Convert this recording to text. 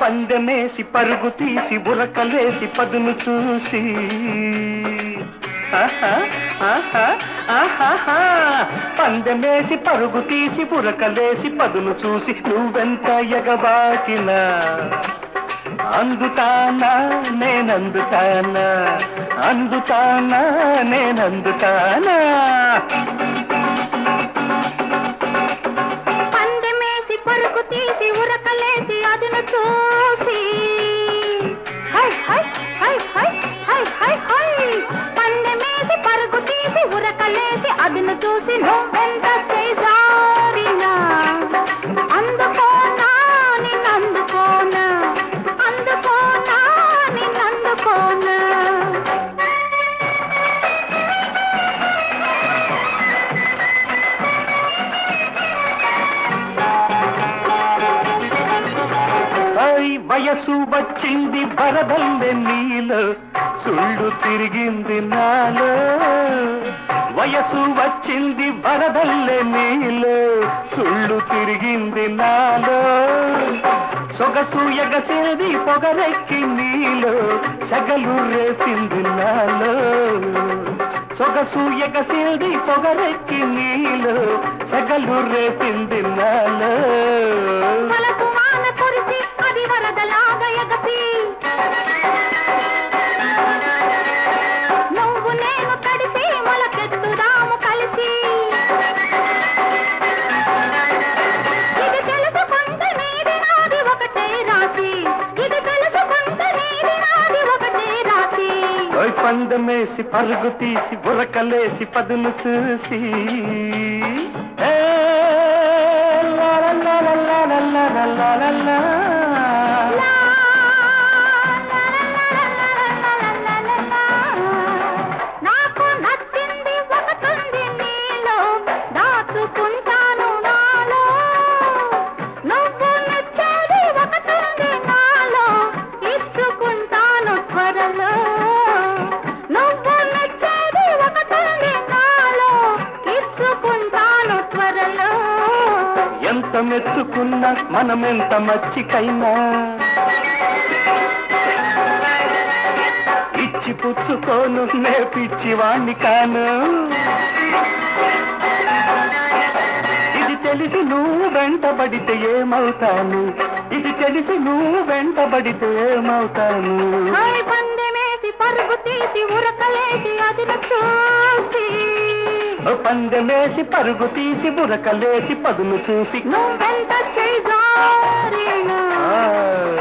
పందెమేసి పరుగు తీసి బురకలేసి పదును చూసి ఆహా, ఆహా, ఆహాహా. పందెమేసి పరుగు తీసి బురకలేసి పదును చూసి నువ్వెంత ఎగబాకినా అందుతానా నేనందుతానా అందుతానా నేనందుతానా పందెమేసి పరుగు తీసి ఉరకలేసి అదును చూసి హై హై హై హై హై హై హై పందెమేసి పరుగు తీసి ఉరకలేసి అదును చూసి నువ్వెంత చేజారినా అందుకోనా నిన్నందుకోనా అందుకోనా నిన్నందుకోనా ఐ వయసు వచ్చింది బరదల్లె నీలో సుళ్ళు తిరిగింది నాలో వయసు వచ్చింది బరదల్లె నీలో సుళ్ళు తిరిగింది నాలో సొగసు ఎగసేది పొగరెక్కి నీలో సగలు రేసింది నాలో సొగసు ఎగసేది పొగరెక్కి నీలో సగలు రేసింది నాలో మనకు వాన కురిసి అది వరదలాగా ఎగసి నువ్వు నేను తడిసి మొలకెత్తుదాము కలిసి ఇది తెలుసుకుంటే నీది నాది ఒకటే రాసి ఇది తెలుసుకుంటే నీది నాది ఒకటే రాసి ఓయ్ పందమేసి పరుగు తీసి బురకలేసి పదును చూసి ఏ, లా లా లా లా లా లా లా లా లా లా లా. లా, లా, లా, లా, లా, లా, లా, లా, లా, లా. నాకు నచ్చింది ఒకటుంది నీలో దాచుకుంటాను నాలో నువ్వు నచ్చేది ఒకటుంది నాలో ఇచ్చుకుంటాను త్వరలో నువ్వు నచ్చేది ఒకటుంది నాలో ఇచ్చుకుంటాను త్వరలో ఎంత మెచ్చుకున్నా మనమెంత మచ్చికైనా ఇచ్చి పుచ్చుకోను నే పిచ్చివాణ్ణి కాను ఇది తెలిసి నువ్వు వెంటబడితే ఏమవుతాను ఇది తెలిసి నువ్వు వెంటబడితే ఏమవుతాను హాయ్ పందెమేసి పరుగు తీసి ఉరకలేసి అదిన చూసి ఓ పందెమేసి పరుగు తీసి బురకలేసి పదును చూసి నువ్వెంత చేజారినా ఆ